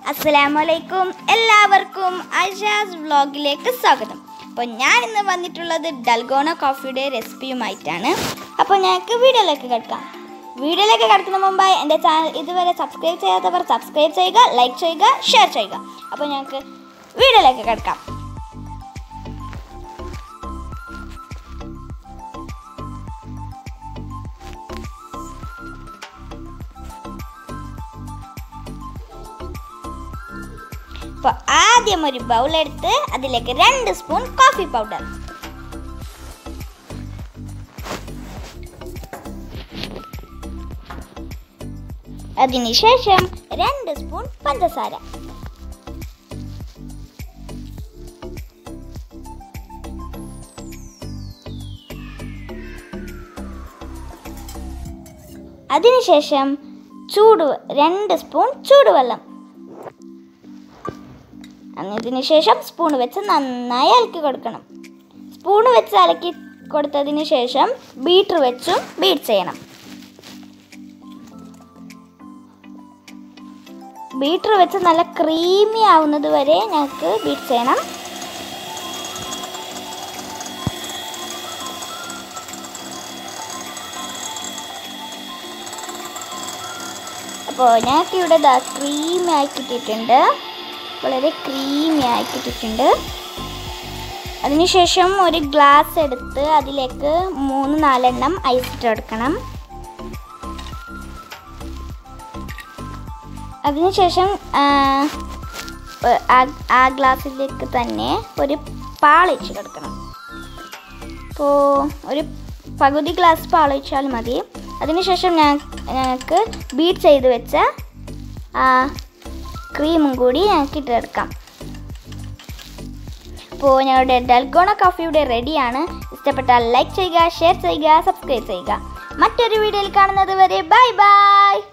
അസ്സലാമലൈക്കും എല്ലാവർക്കും ഐഷാസ് വ്ളോഗിലേക്ക് സ്വാഗതം അപ്പോൾ ഞാൻ ഇന്ന് വന്നിട്ടുള്ളത് ഡൽഗോണ കോഫിയുടെ റെസിപ്പിയുമായിട്ടാണ് അപ്പോൾ ഞങ്ങൾക്ക് വീഡിയോയിലേക്ക് കിടക്കാം വീഡിയോയിലേക്ക് കിടക്കുന്ന മുമ്പായി എൻ്റെ ചാനൽ ഇതുവരെ സബ്സ്ക്രൈബ് ചെയ്യാത്തവർ സബ്സ്ക്രൈബ് ചെയ്യുക ലൈക്ക് ചെയ്യുക ഷെയർ ചെയ്യുക അപ്പോൾ ഞങ്ങൾക്ക് വീഡിയോയിലേക്ക് കിടക്കാം അപ്പോൾ ആദ്യം ഒരു ബൗൾ എടുത്ത് അതിലേക്ക് രണ്ട് സ്പൂൺ കോഫി പൗഡർ അതിനുശേഷം രണ്ട് സ്പൂൺ പഞ്ചസാര അതിനുശേഷം ചൂട് രണ്ട് സ്പൂൺ ചൂടുവെള്ളം അതിന് ശേഷം സ്പൂൺ വെച്ച് നന്നായി ഇളക്കി കൊടുക്കണം സ്പൂൺ വെച്ച് ഇളക്കി കൊടുത്തതിന് ശേഷം ബീറ്റർ വെച്ചും ബീറ്റ് ചെയ്യണം ബീറ്റർ വെച്ച് നല്ല ക്രീമി ആവുന്നത് വരെ ഞങ്ങൾക്ക് ബീറ്റ് ചെയ്യണം അപ്പോൾ ഞങ്ങൾക്ക് ഇവിടെ ഇതാ ക്രീമി ആയി കിട്ടിയിട്ടുണ്ട് വളരെ ക്രീമി ആയി കിട്ടിയിട്ടുണ്ട് അതിനുശേഷം ഒരു ഗ്ലാസ് എടുത്ത് അതിലേക്ക് മൂന്ന് നാലെണ്ണം ഐസ് ഇട്ട് കൊടുക്കണം അതിനുശേഷം ആ, ആ- ആ ഗ്ലാസ്സിലേക്ക് തന്നെ ഒരു പാളൊഴിച്ച് കൊടുക്കണം അപ്പോൾ ഒരു പകുതി ഗ്ലാസ് പാളൊഴിച്ചാൽ മതി അതിനുശേഷം ഞാൻ ഞങ്ങൾക്ക് ബീറ്റ് ചെയ്ത് വെച്ച ആ ക്രീമും കൂടി ഞങ്ങൾക്ക് ഇട്ടെടുക്കാം അപ്പോൾ ഞങ്ങളുടെ ഡൽഗോണ കോഫി ഇവിടെ റെഡിയാണ് ഇഷ്ടപ്പെട്ടാൽ ലൈക്ക് ചെയ്യുക ഷെയർ ചെയ്യുക സബ്സ്ക്രൈബ് ചെയ്യുക മറ്റൊരു വീഡിയോയിൽ കാണുന്നത് വരെ ബൈ ബൈ